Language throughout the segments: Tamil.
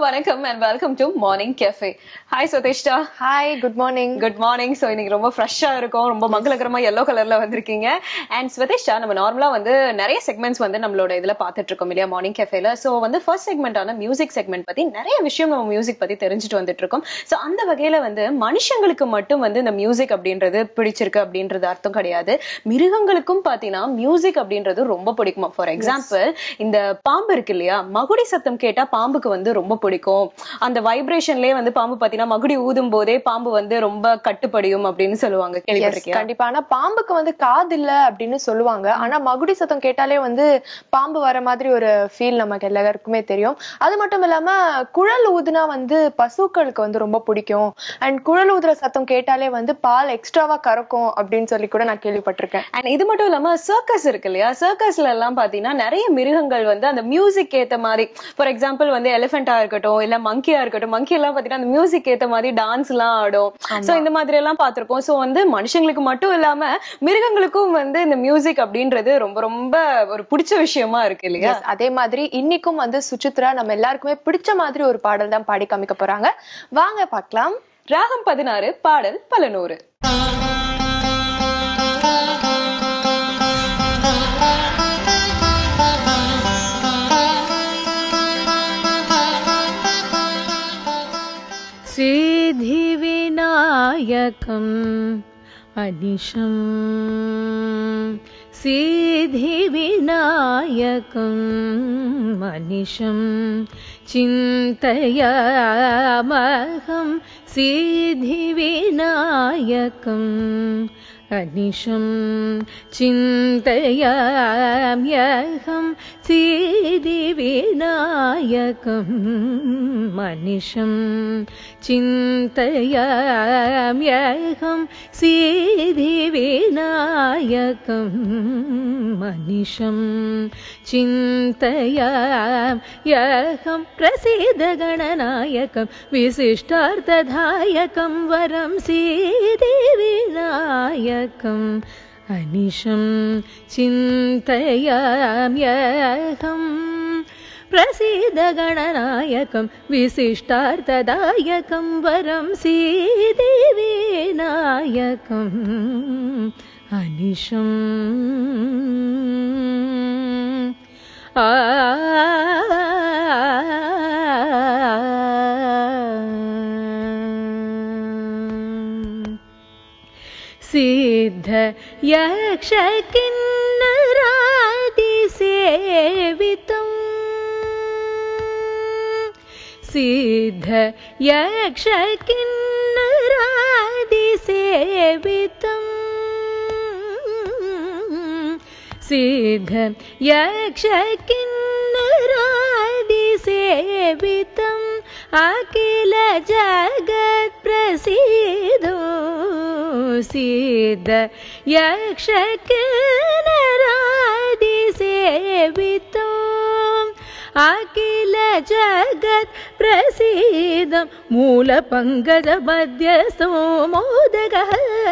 வணக்கம் and welcome to morning cafe hi Sudeshta hi good morning good morning so இன்னைக்கு ரொம்ப ஃப்ரெஷ்ஷா இருக்கும் ரொம்ப மங்களகரமா எல்லோ கலர்ல வந்திருக்கீங்க அண்ட் ஸ்வதேஷ்டா நம்ம நார்மலா வந்து நிறைய செக்மெண்ட்ஸ் வந்து நம்மளோட இதுல பாத்துட்டு இருக்கோம் இல்லையா மார்னிங் கேஃபேல ஸோ வந்து ஃபர்ஸ்ட் செக்மெண்டான மியூசிக் செக்மெண்ட் பத்தி நிறைய விஷயம் நம்ம மியூசிக் பத்தி தெரிஞ்சுட்டு வந்துட்டு இருக்கோம் ஸோ அந்த வகையில வந்து மனுஷங்களுக்கு மட்டும் வந்து இந்த மியூசிக் அப்படின்றது பிடிச்சிருக்கு அப்படின்றது அர்த்தம் கிடையாது மிருகங்களுக்கும் பாத்தீங்கன்னா மியூசிக் அப்படின்றது ரொம்ப பிடிக்குமா ஃபார் எக்ஸாம்பிள் இந்த பாம்பு இருக்கு இல்லையா மகுடி சத்தம் கேட்டா பாம்புக்கு வந்து ரொம்ப பிடிக்கும் அந்த வைப்ரேஷன்லயே வந்து பாம்பு பாத்தீங்கன்னா மகுடி ஊதும் போதே பாம்பு வந்து ரொம்ப கட்டுப்படியும் அப்படின்னு சொல்லுவாங்க கேள்விப்பட்டிருக்கியா கண்டிப்பா ஆனா பாம்புக்கு வந்து காது இல்ல அப்படின்னு சொல்லுவாங்க ஆனா மகுடி சத்தம் கேட்டாலே வந்து பாம்பு வர மாதிரி ஒரு ஃபீல் நமக்கு எல்லாருக்குமே தெரியும் அது மட்டும் இல்லாம குழல் ஊதுனா வந்து பசுக்களுக்கு வந்து ரொம்ப பிடிக்கும் அண்ட் குழல் ஊதுற சத்தம் கேட்டாலே வந்து பால் எக்ஸ்ட்ராவா கறக்கும் அப்படின்னு சொல்லி கூட நான் கேள்விப்பட்டிருக்கேன் அண்ட் இது மட்டும் இல்லாம சர்க்கஸ் இருக்கு இல்லையா சர்க்கஸ்ல எல்லாம் பாத்தீங்கன்னா நிறைய மிருகங்கள் வந்து அந்த மியூசிக் ஏத்த மாதிரி ஃபார் எக்ஸாம்பிள் வந்து எலிஃபென்டா இருக்கட்டும் இல்ல மங்கியா இருக்கட்டும் மங்கி எல்லாம் பாத்தீங்கன்னா அந்த மியூசிக் ஏத்த மாதிரி டான்ஸ் எல்லாம் ஆடும் சோ இந்த மாதிரி எல்லாம் பாத்திருக்கோம் சோ வந்து மனுஷங்களுக்கு மட்டும் இல்லாம மிருகங்களுக்கும் வந்து இந்த மியூசிக் அப்படின்றது ரொம்ப ரொம்ப ஒரு பிடிச்ச விஷயமா இருக்கு இல்லையா Yes, அதே மாதிரி இன்னைக்கும் வந்து சுசித்ரா நம்ம எல்லாருக்குமே பிடிச்ச மாதிரி ஒரு பாடல் தான் பாடி காமிக்க போறாங்க வாங்க பார்க்கலாம் ராகம் பதினாறு பாடல் பல நூறு सिद्धिविनायकम् अनिशम् सिद्धिविनायकम् अनिशम् चिन्तयामहं सिद्धिविनायकम् अनिशं चिन्तयाम्यहं सिद्धिविनायकं मनिषं चिन्तयाम्यहं सिद्धिविनायकं मनिषं चिन्तयाम्यहं प्रसीदगणनायकं विशिष्टार्थदायकं वरं सिद्धिविनायकम् अनिशं चिन्तयाम्यहम् प्रसीदगणनायकं विशिष्टार्थदायकं वरं सीदेविनायकम् अनिशम् आ सिद्ध यक्ष किन्नरादिसेवितम् सिद्ध यक्ष किन्नरादिसेवितम् सिद्ध यक्ष किन्नरादिसेवितम् अखिल जगत् प्रसीदो सिद्ध यक्ष किन्नरादिसेवितो अखिल जगत् प्रसीदं मूलपङ्कजमध्यस्थो मोदकः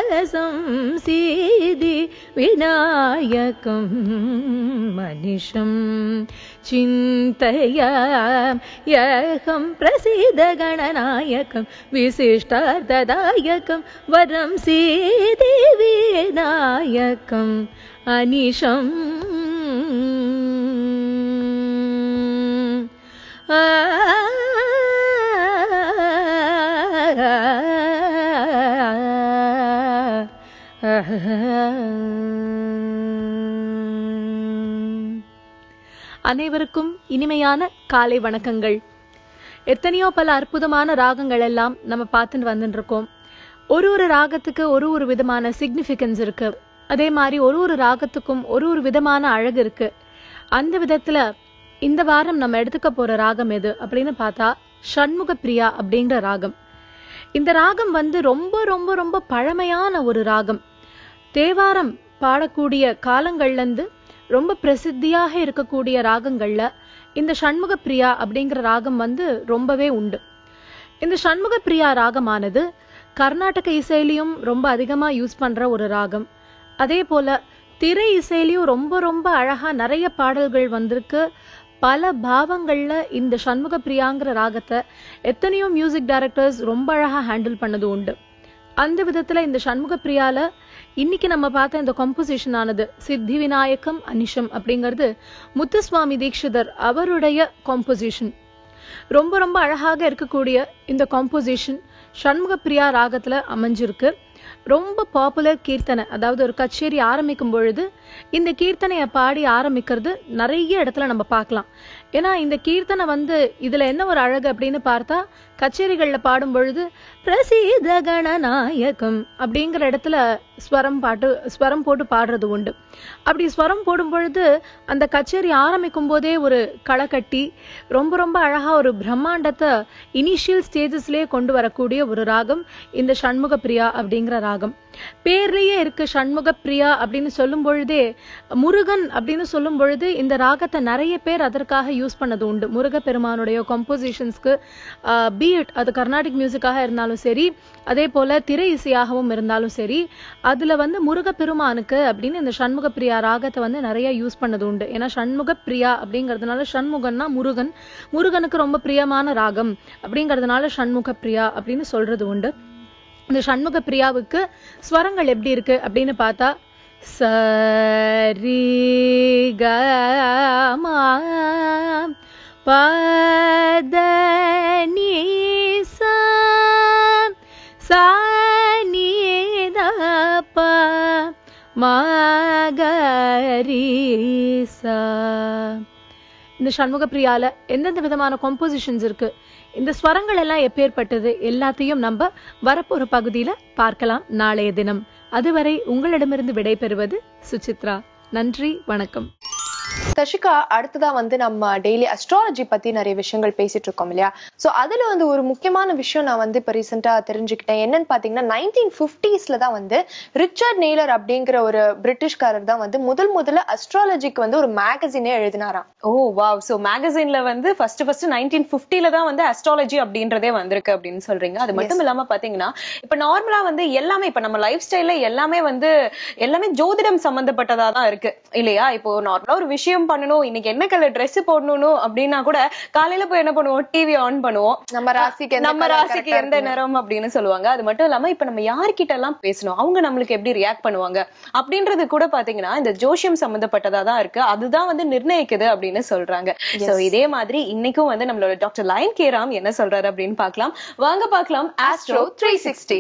संसीदि विनायकं मनिषं चिन्तयाम्यहं प्रसीदगणनायकं विशिष्टार्थदायकं वरं सीदि विनायकम् अनिशम् அனைவருக்கும் இனிமையான காலை வணக்கங்கள் எத்தனையோ பல அற்புதமான ராகங்கள் எல்லாம் நம்ம பார்த்துட்டு வந்துட்டு இருக்கோம் ஒரு ஒரு ராகத்துக்கு ஒரு ஒரு விதமான சிக்னிஃபிகன்ஸ் இருக்கு அதே மாதிரி ஒரு ஒரு ராகத்துக்கும் ஒரு ஒரு விதமான அழகு இருக்கு அந்த விதத்துல இந்த வாரம் நம்ம எடுத்துக்க போற ராகம் எது அப்படின்னு பார்த்தா ஷண்முக பிரியா அப்படிங்கிற ராகம் இந்த ராகம் வந்து ரொம்ப ரொம்ப ரொம்ப பழமையான ஒரு ராகம் தேவாரம் பாடக்கூடிய காலங்கள்ல இருந்து ரொம்ப பிரசித்தியாக இருக்கக்கூடிய ராகங்கள்ல இந்த ஷண்முக பிரியா அப்படிங்கிற ராகம் வந்து ரொம்பவே உண்டு இந்த ஷண்முக பிரியா ராகமானது கர்நாடக இசையிலையும் ரொம்ப அதிகமா யூஸ் பண்ற ஒரு ராகம் அதே போல திரை இசையிலையும் ரொம்ப ரொம்ப அழகா நிறைய பாடல்கள் வந்திருக்கு பல பாவங்கள்ல இந்த சண்முக பிரியாங்கிற ராகத்தை எத்தனையோ மியூசிக் டைரக்டர்ஸ் ரொம்ப அழகா ஹேண்டில் பண்ணது உண்டு அந்த விதத்துல இந்த சண்முக பிரியால இன்னைக்கு நம்ம பார்த்த இந்த கம்போசிஷன் ஆனது சித்தி விநாயகம் அனிஷம் அப்படிங்கிறது முத்துசுவாமி தீட்சிதர் அவருடைய காம்போசிஷன் ரொம்ப ரொம்ப அழகாக இருக்கக்கூடிய இந்த காம்போசிஷன் சண்முக பிரியா ராகத்துல அமைஞ்சிருக்கு ரொம்ப பாப்புலர் கீர்த்தனை அதாவது ஒரு கச்சேரி ஆரம்பிக்கும் பொழுது இந்த கீர்த்தனையை பாடி ஆரம்பிக்கிறது நிறைய இடத்துல நம்ம பார்க்கலாம் ஏன்னா இந்த கீர்த்தனை வந்து இதுல என்ன ஒரு அழகு அப்படின்னு பார்த்தா கச்சேரிகள்ல பாடும் பொழுது பிரசீத கணநாயகம் அப்படிங்கிற இடத்துல ஸ்வரம் பாட்டு ஸ்வரம் போட்டு பாடுறது உண்டு அப்படி ஸ்வரம் போடும் பொழுது அந்த கச்சேரி ஆரம்பிக்கும் போதே ஒரு களை கட்டி ரொம்ப ரொம்ப அழகா ஒரு பிரம்மாண்டத்தை இனிஷியல் ஸ்டேஜஸ்லயே கொண்டு வரக்கூடிய ஒரு ராகம் இந்த சண்முக பிரியா அப்படிங்கிற ராகம் பேர்லயே இருக்கு சண்முக பிரியா அப்படின்னு சொல்லும் பொழுதே முருகன் அப்படின்னு சொல்லும் பொழுது இந்த ராகத்தை நிறைய பேர் அதற்காக யூஸ் பண்ணது உண்டு முருக பெருமானுடைய கம்போசிஷன்ஸ்க்கு பீட் அது கர்நாடிக் மியூசிக்காக இருந்தாலும் சரி அதே போல திரை இசையாகவும் இருந்தாலும் சரி அதுல வந்து முருக பெருமானுக்கு அப்படின்னு இந்த சண்முக பிரியா ராகத்தை வந்து நிறைய யூஸ் பண்ணது உண்டு ஏன்னா சண்முக பிரியா அப்படிங்கிறதுனால சண்முகன்னா முருகன் முருகனுக்கு ரொம்ப பிரியமான ராகம் அப்படிங்கிறதுனால சண்முக பிரியா அப்படின்னு சொல்றது உண்டு இந்த சண்முக பிரியாவுக்கு ஸ்வரங்கள் எப்படி இருக்கு அப்படின்னு பார்த்தா சரி க மா பத நீ சா சா நீ த ப ம க ரி சா இந்த சண்முக பிரியால எந்தெந்த விதமான காம்போசிஷன்ஸ் இருக்கு இந்த ஸ்வரங்கள் எல்லாம் எப்பேற்பட்டது எல்லாத்தையும் நம்ம வரப்போற பகுதியில பார்க்கலாம் நாளைய தினம் அதுவரை உங்களிடமிருந்து விடைபெறுவது சுசித்ரா நன்றி வணக்கம் தஷிகா அடுத்ததா வந்து நம்ம டெய்லி அஸ்ட்ராலஜி பத்தி நிறைய விஷயங்கள் பேசிட்டு இருக்கோம் இல்லையா சோ அதுல வந்து ஒரு முக்கியமான விஷயம் நான் வந்து இப்ப ரீசெண்டா தெரிஞ்சுக்கிட்டேன் என்னன்னு பாத்தீங்கன்னா நைன்டீன் பிப்டிஸ்ல தான் வந்து ரிச்சர்ட் நெய்லர் அப்படிங்கிற ஒரு பிரிட்டிஷ்காரர் தான் வந்து முதல் முதல்ல அஸ்ட்ராலஜிக்கு வந்து ஒரு மேகசினே எழுதினாராம் ஓ வாவ் சோ மேகசின்ல வந்து ஃபர்ஸ்ட் ஃபர்ஸ்ட் நைன்டீன் பிப்டில தான் வந்து அஸ்ட்ராலஜி அப்படின்றதே வந்திருக்கு அப்படின்னு சொல்றீங்க அது மட்டும் இல்லாம பாத்தீங்கன்னா இப்ப நார்மலா வந்து எல்லாமே இப்ப நம்ம லைஃப் ஸ்டைல்ல எல்லாமே வந்து எல்லாமே ஜோதிடம் சம்பந்தப்பட்டதா தான் இருக்கு இல்லையா இப்போ நார்மலா ஒரு விஷயம் பண்ணணும் இன்னைக்கு என்ன கலர் Dress போடணும் அப்படின்னா கூட காலையில போய் என்ன பண்ணுவோம் டிவி ஆன் பண்ணுவோம் நம்ம ராசிக்கு எந்த நம்ம colour ராசிக்கு correct ஆ எந்த இருக்குன்னு. நிறம் அப்படின்னு சொல்லுவாங்க அது மட்டும் இல்லாம இப்ப நம்ம யார்கிட்ட எல்லாம் பேசணும் அவங்க நம்மளுக்கு எப்படி ரியாக்ட் பண்ணுவாங்க அப்படின்றது கூட பாத்தீங்கன்னா இந்த ஜோசியம் சம்பந்தப்பட்டதா தான் இருக்கு அதுதான் வந்து நிர்ணயிக்குது அப்படின்னு சொல்றாங்க சோ இதே மாதிரி இன்னைக்கும் வந்து நம்மளோட டாக்டர் லைன் கேராம் என்ன சொல்றாரு அப்படின்னு பார்க்கலாம் வாங்க பார்க்கலாம் ஆஸ்ட்ரோ த்ரீ சிக்ஸ்டி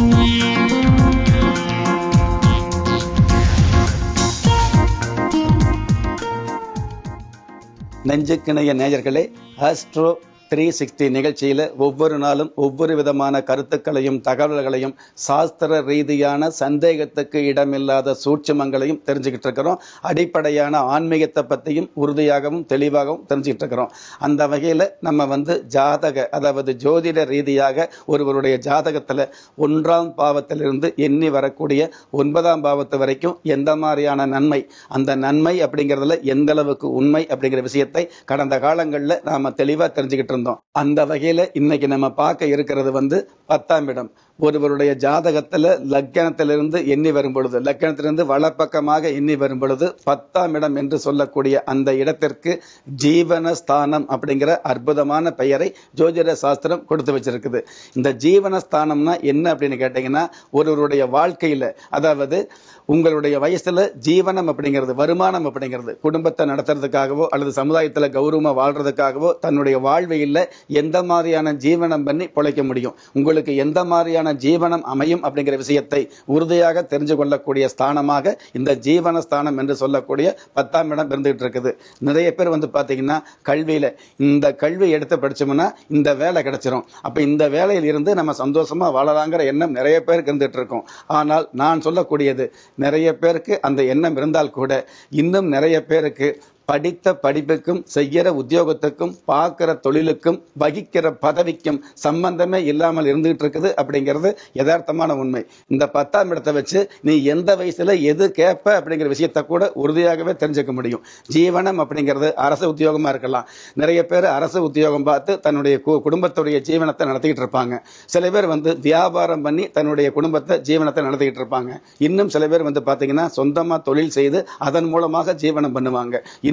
நெஞ்சுக்கிணைய நேயர்களே ஆஸ்ட்ரோ த்ரீ சிக்ஸ்டி நிகழ்ச்சியில ஒவ்வொரு நாளும் ஒவ்வொரு விதமான கருத்துக்களையும் தகவல்களையும் சாஸ்திர ரீதியான சந்தேகத்துக்கு இடமில்லாத சூட்சுமங்களையும் தெரிஞ்சுக்கிட்டு இருக்கிறோம் அடிப்படையான ஆன்மீகத்தை பற்றியும் உறுதியாகவும் தெளிவாகவும் தெரிஞ்சுக்கிட்டு இருக்கிறோம் அந்த வகையில் நம்ம வந்து ஜாதக அதாவது ஜோதிட ரீதியாக ஒருவருடைய ஜாதகத்தில் ஒன்றாம் பாவத்திலிருந்து எண்ணி வரக்கூடிய ஒன்பதாம் பாவத்து வரைக்கும் எந்த மாதிரியான நன்மை அந்த நன்மை அப்படிங்கிறதுல எந்த அளவுக்கு உண்மை அப்படிங்கிற விஷயத்தை கடந்த காலங்களில் நாம தெளிவா தெரிஞ்சுக்கிட்டு இருந்தோம் அந்த வகையில இன்னைக்கு நம்ம பார்க்க இருக்கிறது வந்து பத்தாம் இடம் ஒருவருடைய ஜாதகத்துல லக்கணத்திலிருந்து எண்ணி வரும் பொழுது லக்கணத்திலிருந்து வலப்பக்கமாக எண்ணி வரும் பொழுது பத்தாம் இடம் என்று சொல்லக்கூடிய அந்த இடத்திற்கு ஜீவனஸ்தானம் அப்படிங்கிற அற்புதமான பெயரை ஜோதிட சாஸ்திரம் கொடுத்து வச்சிருக்குது இந்த ஜீவனஸ்தானம்னா என்ன அப்படின்னு கேட்டீங்கன்னா ஒருவருடைய வாழ்க்கையில அதாவது உங்களுடைய வயசுல ஜீவனம் அப்படிங்கிறது வருமானம் அப்படிங்கிறது குடும்பத்தை நடத்துறதுக்காகவோ அல்லது சமுதாயத்துல கௌரவமா வாழ்றதுக்காகவோ தன்னுடைய வாழ்வையில் எந்த மாதிரியான ஜீவனம் பண்ணி பொழைக்க முடியும் உங்களுக்கு எந்த மாதிரியான ஜீவனம் அமையும் அப்படிங்கிற விஷயத்தை உறுதியாக தெரிஞ்சு கொள்ளக்கூடிய ஸ்தானமாக இந்த ஜீவன ஸ்தானம் என்று சொல்லக்கூடிய பத்தாம் இடம் இருந்துகிட்டு இருக்குது நிறைய பேர் வந்து பாத்தீங்கன்னா கல்வியில இந்த கல்வி எடுத்து படிச்சோம்னா இந்த வேலை கிடைச்சிரும் அப்ப இந்த வேலையில் இருந்து நம்ம சந்தோஷமா வாழலாங்கிற எண்ணம் நிறைய பேருக்கு இருந்துட்டு இருக்கும் ஆனால் நான் சொல்லக்கூடியது நிறைய பேருக்கு அந்த எண்ணம் இருந்தால் கூட இன்னும் நிறைய பேருக்கு படித்த படிப்புக்கும் செய்கிற உத்தியோகத்துக்கும் பார்க்கிற தொழிலுக்கும் வகிக்கிற பதவிக்கும் சம்பந்தமே இல்லாமல் இருந்துகிட்டு இருக்குது அப்படிங்கிறது யதார்த்தமான உண்மை இந்த பத்தாம் இடத்தை வச்சு நீ எந்த வயசுல எது கேட்ப அப்படிங்கிற விஷயத்தை கூட உறுதியாகவே தெரிஞ்சுக்க முடியும் ஜீவனம் அப்படிங்கிறது அரசு உத்தியோகமா இருக்கலாம் நிறைய பேர் அரசு உத்தியோகம் பார்த்து தன்னுடைய கு- குடும்பத்துடைய ஜீவனத்தை நடத்திக்கிட்டு இருப்பாங்க சில பேர் வந்து வியாபாரம் பண்ணி தன்னுடைய குடும்பத்தை ஜீவனத்தை நடத்திக்கிட்டு இருப்பாங்க இன்னும் சில பேர் வந்து பாத்தீங்கன்னா சொந்தமா தொழில் செய்து அதன் மூலமாக ஜீவனம் பண்ணுவாங்க இன்னும்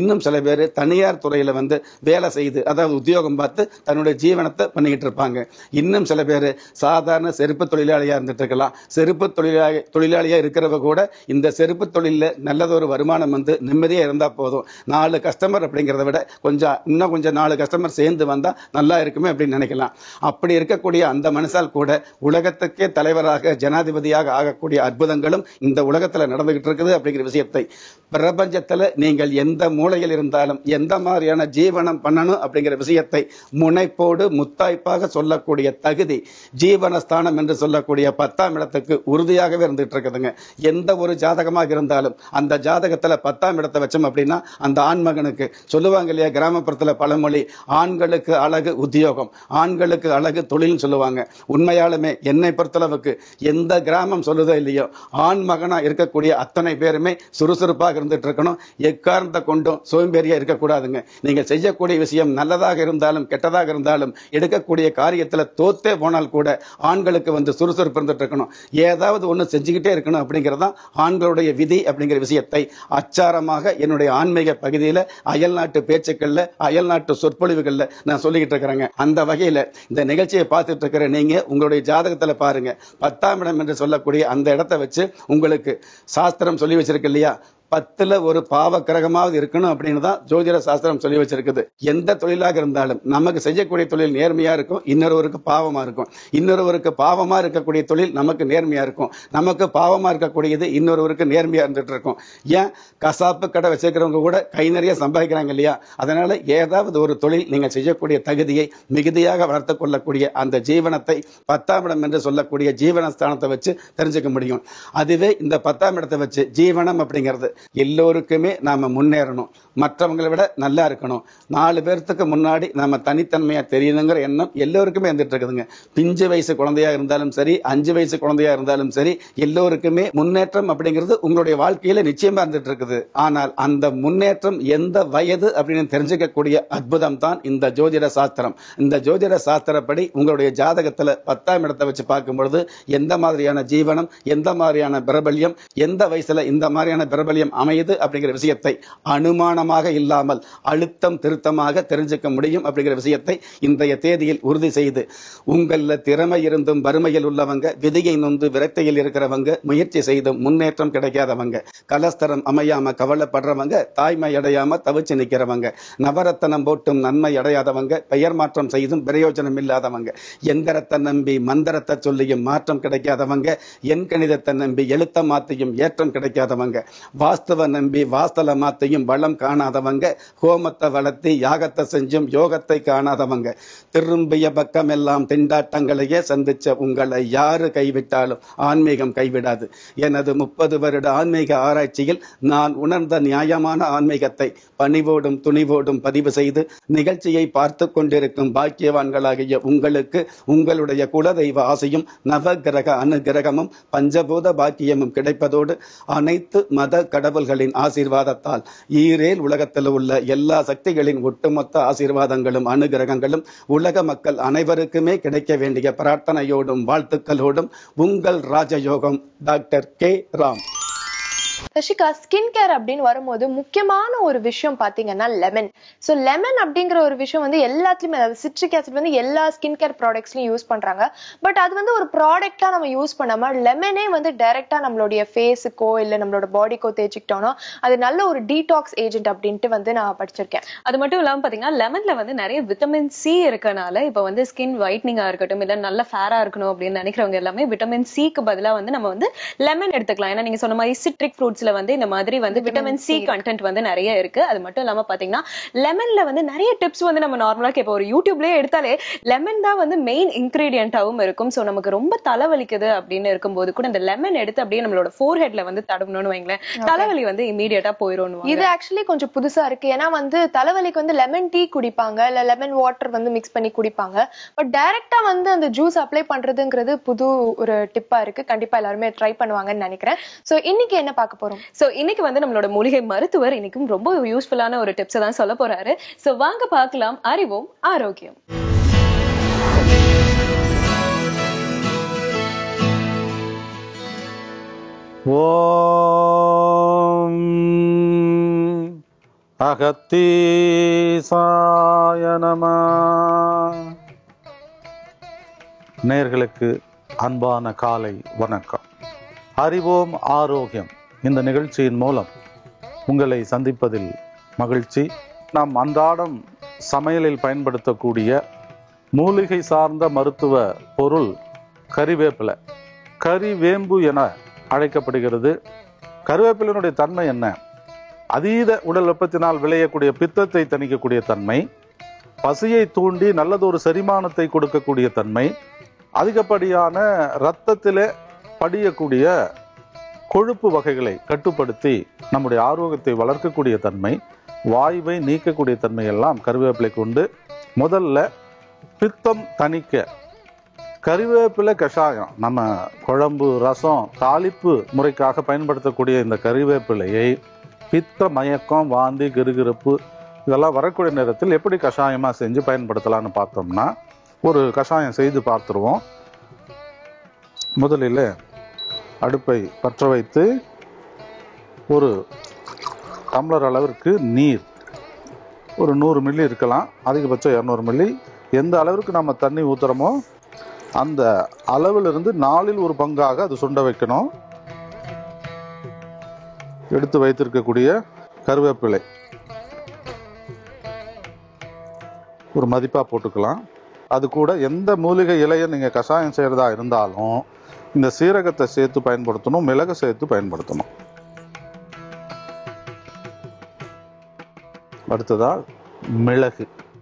இன்னும் சில பேர் தனியார் துறையில வந்து வேலை செய்து அதாவது உத்தியோகம் பார்த்து தன்னுடைய ஜீவனத்தை பண்ணிக்கிட்டு இருப்பாங்க இன்னும் சில பேர் சாதாரண செருப்பு தொழிலாளியா இருந்துட்டு இருக்கலாம் செருப்பு தொழிலாளி தொழிலாளியா இருக்கிறவங்க கூட இந்த செருப்பு தொழில நல்லதொரு வருமானம் வந்து நிம்மதியா இருந்தா போதும் நாலு கஸ்டமர் அப்படிங்கிறத விட கொஞ்சம் இன்னும் கொஞ்சம் நாலு கஸ்டமர் சேர்ந்து வந்தா நல்லா இருக்குமே அப்படின்னு நினைக்கலாம் அப்படி இருக்கக்கூடிய அந்த மனுஷால் கூட உலகத்துக்கே தலைவராக ஜனாதிபதியாக ஆகக்கூடிய அற்புதங்களும் இந்த உலகத்துல நடந்துகிட்டு இருக்குது அப்படிங்கிற விஷயத்தை பிரபஞ்சத்துல நீங்கள் எந்த மூலையில் இருந்தாலும் எந்த மாதிரியான ஜீவனம் பண்ணணும் அப்படிங்கிற விஷயத்தை முனைப்போடு முத்தாய்ப்பாக சொல்லக்கூடிய தகுதி ஜீவனஸ்தானம் என்று சொல்லக்கூடிய பத்தாம் இடத்துக்கு உறுதியாகவே இருந்துட்டு இருக்குதுங்க எந்த ஒரு ஜாதகமாக இருந்தாலும் அந்த ஜாதகத்துல பத்தாம் இடத்தை வச்சோம் அப்படின்னா அந்த ஆண்மகனுக்கு சொல்லுவாங்க இல்லையா கிராமப்புறத்துல பழமொழி ஆண்களுக்கு அழகு உத்தியோகம் ஆண்களுக்கு அழகு தொழில்னு சொல்லுவாங்க உண்மையாலுமே என்னை பொறுத்தளவுக்கு எந்த கிராமம் சொல்லுதோ இல்லையோ ஆண் மகனா இருக்கக்கூடிய அத்தனை பேருமே சுறுசுறுப்பாக இருந்துட்டு இருக்கணும் எக்காரணத்தை கொண்டும் சோம்பேறியா இருக்கக்கூடாதுங்க நீங்க செய்யக்கூடிய விஷயம் நல்லதாக இருந்தாலும் கெட்டதாக இருந்தாலும் எடுக்கக்கூடிய காரியத்துல தோத்தே போனால் கூட ஆண்களுக்கு வந்து சுறுசுறுப்பு இருந்துட்டு இருக்கணும் ஏதாவது ஒண்ணு செஞ்சுக்கிட்டே இருக்கணும் அப்படிங்கிறது தான் ஆண்களுடைய விதி அப்படிங்கிற விஷயத்தை அச்சாரமாக என்னுடைய ஆன்மீக பகுதியில அயல்நாட்டு பேச்சுக்கள்ல அயல்நாட்டு சொற்பொழிவுகள்ல நான் சொல்லிக்கிட்டு இருக்கிறேங்க அந்த வகையில இந்த நிகழ்ச்சியை பார்த்துட்டு இருக்கிற நீங்க உங்களுடைய ஜாதகத்துல பாருங்க பத்தாம் இடம் என்று சொல்லக்கூடிய அந்த இடத்தை வச்சு உங்களுக்கு சாஸ்திரம் சொல்லி வச்சிருக்கு இல்லையா பத்துல ஒரு பாவ கிரகமாவது இருக்கணும் அப்படின்னு தான் ஜோதிட சாஸ்திரம் சொல்லி வச்சிருக்குது எந்த தொழிலாக இருந்தாலும் நமக்கு செய்யக்கூடிய தொழில் நேர்மையா இருக்கும் இன்னொருவருக்கு பாவமா இருக்கும் இன்னொருவருக்கு பாவமா இருக்கக்கூடிய தொழில் நமக்கு நேர்மையா இருக்கும் நமக்கு பாவமா இருக்கக்கூடியது இன்னொருவருக்கு நேர்மையா இருந்துட்டு இருக்கும் ஏன் கசாப்பு கடை வச்சிருக்கிறவங்க கூட கை நிறைய சம்பாதிக்கிறாங்க இல்லையா அதனால ஏதாவது ஒரு தொழில் நீங்கள் செய்யக்கூடிய தகுதியை மிகுதியாக வளர்த்துக் கொள்ளக்கூடிய அந்த ஜீவனத்தை பத்தாம் இடம் என்று சொல்லக்கூடிய ஜீவனஸ்தானத்தை வச்சு தெரிஞ்சுக்க முடியும் அதுவே இந்த பத்தாம் இடத்தை வச்சு ஜீவனம் அப்படிங்கிறது எல்லோருக்குமே நாம முன்னேறணும் மற்றவங்களை விட நல்லா இருக்கணும் நாலு பேர்த்துக்கு முன்னாடி நம்ம தனித்தன்மையா தெரியணுங்கிற எண்ணம் எல்லோருக்குமே இருந்துட்டு இருக்குதுங்க பிஞ்சு வயசு குழந்தையா இருந்தாலும் சரி அஞ்சு வயசு குழந்தையா இருந்தாலும் சரி எல்லோருக்குமே முன்னேற்றம் அப்படிங்கிறது உங்களுடைய வாழ்க்கையில நிச்சயமா இருந்துட்டு இருக்குது ஆனால் அந்த முன்னேற்றம் எந்த வயது அப்படின்னு தெரிஞ்சுக்கக்கூடிய அற்புதம் தான் இந்த ஜோதிட சாஸ்திரம் இந்த ஜோதிட சாஸ்திரப்படி உங்களுடைய ஜாதகத்துல பத்தாம் இடத்தை வச்சு பார்க்கும் பொழுது எந்த மாதிரியான ஜீவனம் எந்த மாதிரியான பிரபல்யம் எந்த வயசுல இந்த மாதிரியான பிரபல்யம் அமையுது அப்படிங்கிற விஷயத்தை அனுமானமாக இல்லாமல் அழுத்தம் திருத்தமாக தெரிஞ்சுக்க முடியும் அப்படிங்கிற விஷயத்தை இன்றைய தேதியில் உறுதி செய்து உங்கள திறமை இருந்தும் வறுமையில் உள்ளவங்க விதியை நொந்து விரக்தியில் இருக்கிறவங்க முயற்சி செய்தும் முன்னேற்றம் கிடைக்காதவங்க கலஸ்தரம் அமையாம கவலைப்படுறவங்க தாய்மை அடையாம தவிச்சு நிக்கிறவங்க நவரத்தனம் போட்டும் நன்மை அடையாதவங்க பெயர் மாற்றம் செய்தும் பிரயோஜனம் இல்லாதவங்க எந்திரத்தை நம்பி மந்திரத்தை சொல்லியும் மாற்றம் கிடைக்காதவங்க என் கணிதத்தை நம்பி எழுத்த மாத்தியும் ஏற்றம் கிடைக்காதவங்க வாஸ்தவ நம்பி வாஸ்தல மாத்தையும் வளம் காணாதவங்க ஹோமத்தை வளர்த்தி யாகத்தை செஞ்சும் யோகத்தை காணாதவங்க திரும்பிய பக்கம் எல்லாம் திண்டாட்டங்களையே சந்திச்ச உங்களை யாரு கைவிட்டாலும் ஆன்மீகம் கைவிடாது எனது முப்பது வருட ஆன்மீக ஆராய்ச்சியில் நான் உணர்ந்த நியாயமான ஆன்மீகத்தை பணிவோடும் துணிவோடும் பதிவு செய்து நிகழ்ச்சியை பார்த்து கொண்டிருக்கும் பாக்கியவான்களாகிய உங்களுக்கு உங்களுடைய குலதெய்வ ஆசையும் நவகிரக அனுகிரகமும் பஞ்சபூத பாக்கியமும் கிடைப்பதோடு அனைத்து மத கடவுள்களின் ஆசீர்வாதத்தால் ஈரேல் உலகத்தில் உள்ள எல்லா சக்திகளின் ஒட்டுமொத்த ஆசீர்வாதங்களும் அனுகிரகங்களும் உலக மக்கள் அனைவருக்குமே கிடைக்க வேண்டிய பிரார்த்தனையோடும் வாழ்த்துக்களோடும் உங்கள் ராஜயோகம் doctor K Ram Rashika skin care அப்படின்னு வரும்போது முக்கியமான ஒரு விஷயம் பாத்தீங்கன்னா லெமன் சோ லெமன் அப்படிங்கிற ஒரு விஷயம் வந்து எல்லாத்துலயுமே அதாவது சிட்ரிக் ஆசிட் வந்து எல்லா ஸ்கின் கேர் ப்ராடக்ட்ஸ்லயும் யூஸ் பண்றாங்க பட் அது வந்து ஒரு ப்ராடக்டா நம்ம யூஸ் பண்ணாம லெமனே வந்து டைரக்டா நம்மளுடைய ஃபேஸுக்கோ இல்ல நம்மளோட பாடிக்கோ தேய்ச்சிக்கிட்டோம்னா அது நல்ல ஒரு டீடாக்ஸ் ஏஜென்ட் அப்படின்ட்டு வந்து நான் படிச்சிருக்கேன் அது மட்டும் இல்லாம பாத்தீங்கன்னா லெமன்ல வந்து நிறைய விட்டமின் சி இருக்கனால இப்ப வந்து ஸ்கின் ஒயிட்னிங்கா இருக்கட்டும் இல்ல நல்ல ஃபேரா இருக்கணும் அப்படின்னு நினைக்கிறவங்க எல்லாமே விட்டமின் சிக்கு பதிலா வந்து நம்ம வந்து லெமன் எடுத்துக்கலாம் ஏன்னா நீங்க சொன்ன மாதிரி சிட்ரிக் ஃப்ரூட்ஸ்ல வந்து இந்த மாதிரி வந்து விட்டமின் சி கண்டென்ட் வந்து நிறைய இருக்கு அது மட்டும் இல்லாம பாத்தீங்கன்னா லெமன்ல வந்து நிறைய டிப்ஸ் வந்து நம்ம நார்மலா இப்போ ஒரு யூடியூப்லயே எடுத்தாலே லெமன் தான் வந்து மெயின் இன்கிரீடியன்ட்டாவும் இருக்கும் சோ நமக்கு ரொம்ப தலைவலிக்குது அப்படின்னு இருக்கும்போது கூட இந்த லெமன் எடுத்து அப்படியே நம்மளோட ஃபோர் ஹெட்ல வந்து தடவணும்னு வைங்களேன் தலைவலி வந்து இமீடியட்டா போயிடும் இது ஆக்சுவலி கொஞ்சம் புதுசா இருக்கு ஏன்னா வந்து தலைவலிக்கு வந்து லெமன் டீ குடிப்பாங்க இல்ல லெமன் வாட்டர் வந்து மிக்ஸ் பண்ணி குடிப்பாங்க பட் டைரக்டா வந்து அந்த ஜூஸ் அப்ளை பண்றதுங்கிறது புது ஒரு டிப்பா இருக்கு கண்டிப்பா எல்லாருமே ட்ரை பண்ணுவாங்கன்னு நினைக்கிறேன் சோ இன்னைக்கு என்ன பார்க்க போறோம் சோ இன்னைக்கு வந்து நம்மளோட மூலிகை மருத்துவர் இன்னைக்கும் ரொம்ப யூஸ்ஃபுல்லான ஒரு டிப்ஸ் தான் சொல்ல போறாரு சோ வாங்க பார்க்கலாம் அறிவோம் ஆரோக்கியம் ஓம் அகத்தீசாய நம நேர்களுக்கு அன்பான காலை வணக்கம் அறிவோம் ஆரோக்கியம் இந்த நிகழ்ச்சியின் மூலம் உங்களை சந்திப்பதில் மகிழ்ச்சி நாம் அன்றாடம் சமையலில் பயன்படுத்தக்கூடிய மூலிகை சார்ந்த மருத்துவ பொருள் கறிவேப்பிலை கறிவேம்பு என அழைக்கப்படுகிறது கருவேப்பிலையினுடைய தன்மை என்ன அதீத உடல் வெப்பத்தினால் விளையக்கூடிய பித்தத்தை தணிக்கக்கூடிய தன்மை பசியை தூண்டி நல்லதொரு செரிமானத்தை கொடுக்கக்கூடிய தன்மை அதிகப்படியான இரத்தத்திலே படியக்கூடிய கொழுப்பு வகைகளை கட்டுப்படுத்தி நம்முடைய ஆரோக்கியத்தை வளர்க்கக்கூடிய தன்மை வாயுவை நீக்கக்கூடிய தன்மை எல்லாம் கருவேப்பிலை கொண்டு முதல்ல பித்தம் தணிக்க கறிவேப்பிலை கஷாயம் நம்ம குழம்பு ரசம் தாளிப்பு முறைக்காக பயன்படுத்தக்கூடிய இந்த கறிவேப்பிலையை பித்த மயக்கம் வாந்தி கிருகிருப்பு இதெல்லாம் வரக்கூடிய நேரத்தில் எப்படி கஷாயமா செஞ்சு பயன்படுத்தலாம்னு பார்த்தோம்னா ஒரு கஷாயம் செய்து பார்த்துருவோம் முதலில் அடுப்பை பற்ற வைத்து ஒரு டம்ளர் அளவிற்கு நீர் ஒரு நூறு மில்லி இருக்கலாம் அதிகபட்சம் இரநூறு மில்லி எந்த அளவிற்கு நம்ம தண்ணி ஊத்துறோமோ அந்த அளவிலிருந்து நாலில் ஒரு பங்காக அது சுண்ட வைக்கணும் எடுத்து வைத்திருக்கக்கூடிய கருவேப்பிலை ஒரு மதிப்பா போட்டுக்கலாம் அது கூட எந்த மூலிகை இலையை நீங்க கஷாயம் செய்யறதா இருந்தாலும் இந்த சீரகத்தை சேர்த்து பயன்படுத்தணும் மிளகு சேர்த்து பயன்படுத்தணும் அடுத்ததா மிளகு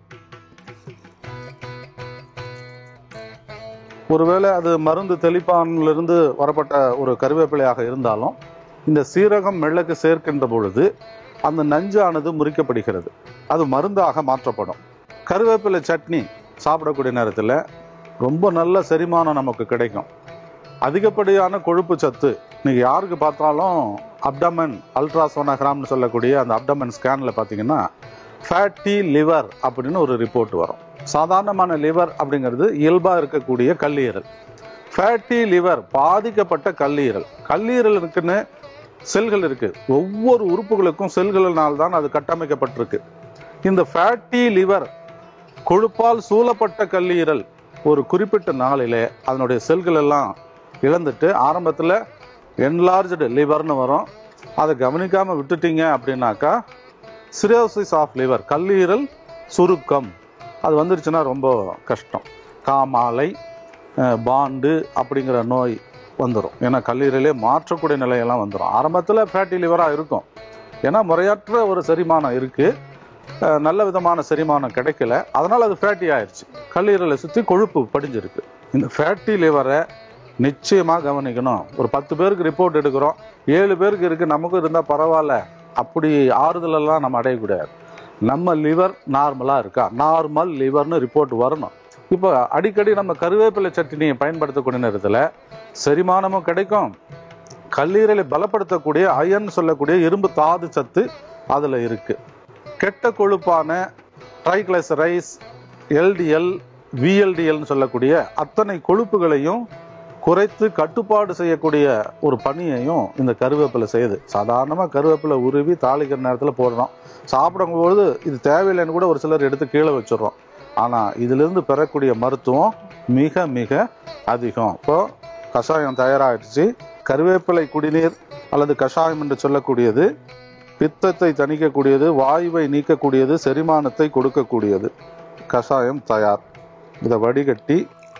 ஒருவேளை அது மருந்து தெளிப்பானிலிருந்து வரப்பட்ட ஒரு கருவேப்பிலையாக இருந்தாலும் இந்த சீரகம் மிளகு சேர்க்கின்ற பொழுது அந்த நஞ்சானது முறிக்கப்படுகிறது அது மருந்தாக மாற்றப்படும் கருவேப்பிலை சட்னி சாப்பிடக்கூடிய நேரத்தில் ரொம்ப நல்ல செரிமானம் நமக்கு கிடைக்கும் அதிகப்படியான கொழுப்பு சத்து நீங்க யாருக்கு பார்த்தாலும் அப்டமன் அல்ட்ராசோனோகிராம்னு சொல்லக்கூடிய அந்த அப்டமன் ஸ்கேன்ல பார்த்தீங்கன்னா ஃபேட்டி லிவர் அப்படின்னு ஒரு ரிப்போர்ட் வரும் சாதாரணமான லிவர் அப்படிங்கிறது இயல்பா இருக்கக்கூடிய கல்லீரல் ஃபேட்டி லிவர் பாதிக்கப்பட்ட கல்லீரல் கல்லீரல் இருக்குன்னு செல்கள் இருக்கு ஒவ்வொரு உறுப்புகளுக்கும் செல்களினால் தான் அது கட்டமைக்கப்பட்டிருக்கு இந்த ஃபேட்டி லிவர் கொழுப்பால் சூழப்பட்ட கல்லீரல் ஒரு குறிப்பிட்ட நாளிலே அதனுடைய செல்கள் எல்லாம் இழந்துட்டு ஆரம்பத்துல என்லார்ஜ்டு லிவர்னு வரும் அதை கவனிக்காம விட்டுட்டீங்க அப்படின்னாக்கா சிரோசிஸ் ஆஃப் லிவர் கல்லீரல் சுருக்கம் அது வந்துருச்சுன்னா ரொம்ப கஷ்டம் காமாலை அஹ், பாண்டு அப்படிங்கிற நோய் வந்துடும் ஏன்னா கல்லீரலே மாற்றக்கூடிய நிலையெல்லாம் வந்துடும் ஆரம்பத்தில் ஃபேட்டி லிவராக இருக்கும் ஏன்னா முறையற்ற ஒரு செரிமானம் இருக்கு அஹ், நல்ல விதமான செரிமானம் கிடைக்கல அதனால அது ஃபேட்டி ஆயிடுச்சு கல்லீரலை சுற்றி கொழுப்பு படிஞ்சிருக்கு இந்த ஃபேட்டி லிவரை நிச்சயமா கவனிக்கணும் ஒரு பத்து பேருக்கு ரிப்போர்ட் எடுக்கிறோம் ஏழு பேருக்கு இருக்கு நமக்கும் இருந்தா பரவாயில்ல அப்படி ஆறுதல் எல்லாம் நம்ம அடையக்கூடாது நம்ம லிவர் நார்மலா இருக்கா நார்மல் லிவர்னு ரிப்போர்ட் வரணும் இப்போ அடிக்கடி நம்ம கருவேப்பிலை சட்னியை பயன்படுத்தக்கூடிய நேரத்துல செரிமானமும் கிடைக்கும் கல்லீரலை பலப்படுத்தக்கூடிய அயன் சொல்லக்கூடிய இரும்பு தாது சத்து அதுல இருக்கு கெட்ட கொழுப்பான ட்ரைகிளைசரைஸ் எல்டிஎல் விஎல்டிஎல்னு சொல்லக்கூடிய அத்தனை கொழுப்புகளையும் குறைத்து கட்டுப்பாடு செய்யக்கூடிய ஒரு பணியையும் இந்த கருவேப்பிலை செய்யுது சாதாரணமாக கருவேப்பிலை உருவி தாளிக்கிற நேரத்தில் போடுறோம் சாப்பிடும்போது இது தேவையில்லைன்னு கூட ஒரு சிலர் எடுத்து கீழே வச்சிடுறோம் ஆனால் இதிலிருந்து பெறக்கூடிய மருத்துவம் மிக மிக அதிகம் இப்போ கஷாயம் தயாராகிடுச்சு கருவேப்பிலை குடிநீர் அல்லது கஷாயம் என்று சொல்லக்கூடியது பித்தத்தை தணிக்கக்கூடியது வாயுவை நீக்கக்கூடியது செரிமானத்தை கொடுக்கக்கூடியது கஷாயம் தயார் இதை வடிகட்டி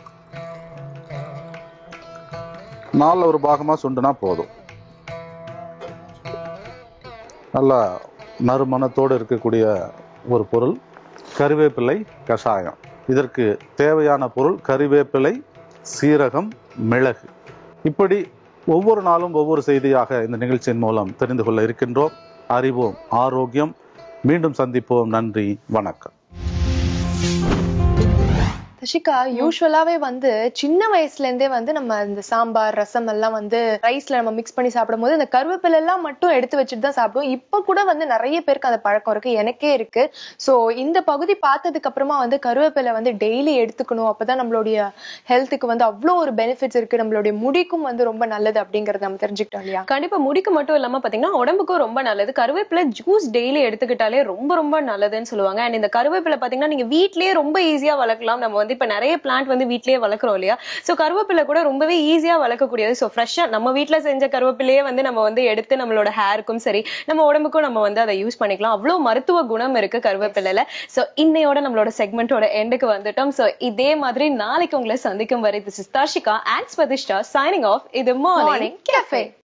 நாலில் ஒரு பாகமா சுண்டுனா போதும் நல்லா நறுமணத்தோடு இருக்கக்கூடிய ஒரு பொருள் கறிவேப்பிலை கஷாயம் இதற்கு தேவையான பொருள் கறிவேப்பிலை சீரகம் மிளகு இப்படி ஒவ்வொரு நாளும் ஒவ்வொரு செய்தியாக இந்த நிகழ்ச்சியின் மூலம் தெரிந்து கொள்ள இருக்கின்றோம் அறிவோம் ஆரோக்கியம் மீண்டும் சந்திப்போம் நன்றி வணக்கம் ரிஷிகா யூஸ்வலாவே வந்து சின்ன வயசுல இருந்தே வந்து நம்ம இந்த சாம்பார் ரசம் எல்லாம் வந்து ரைஸ்ல நம்ம மிக்ஸ் பண்ணி சாப்பிடும்போது இந்த கருவேப்பிலை எல்லாம் மட்டும் எடுத்து வச்சுட்டு தான் சாப்பிடுவோம் இப்ப கூட வந்து நிறைய பேருக்கு அந்த பழக்கம் இருக்கு எனக்கே இருக்கு சோ இந்த பகுதி பார்த்ததுக்கு அப்புறமா வந்து கருவேப்பிலை வந்து டெய்லி எடுத்துக்கணும் அப்பதான் நம்மளுடைய ஹெல்த்துக்கு வந்து அவ்வளோ ஒரு பெனிஃபிட்ஸ் இருக்கு நம்மளுடைய முடிக்கும் வந்து ரொம்ப நல்லது அப்படிங்கறத நம்ம தெரிஞ்சுக்கிட்டோம் இல்லையா கண்டிப்பா முடிக்கு மட்டும் இல்லாம பாத்தீங்கன்னா உடம்புக்கும் ரொம்ப நல்லது கருவேப்பிலை ஜூஸ் டெய்லி எடுத்துக்கிட்டாலே ரொம்ப ரொம்ப நல்லதுன்னு சொல்லுவாங்க அண்ட் இந்த கருவேப்பிலை பாத்தீங்கன்னா நீங்க வீட்லயே ரொம்ப ஈஸியா வளர்க்கலாம் நம்ம வந்து இப்ப நிறைய பிளான்ட் வந்து வீட்லயே வளர்க்குறோம் இல்லையா சோ கருவேப்பிலை கூட ரொம்பவே ஈஸியா வளர்க்கக்கூடியது சோ ஃப்ரெஷ்ஷா நம்ம வீட்ல செஞ்ச கருவேப்பிலையே வந்து நம்ம வந்து எடுத்து நம்மளோட ஹேருக்கும் சரி நம்ம உடம்புக்கும் நம்ம வந்து அதை யூஸ் பண்ணிக்கலாம் அவ்வளவு மருத்துவ குணம் இருக்கு கருவேப்பிலையில சோ இன்னையோட நம்மளோட செக்மெண்டோட எண்டுக்கு வந்துட்டோம் சோ இதே மாதிரி நாளைக்கு உங்களை சந்திக்கும் வரை this is Tashika and Swadishta signing off இது மார்னிங் மார்னிங் கேஃபே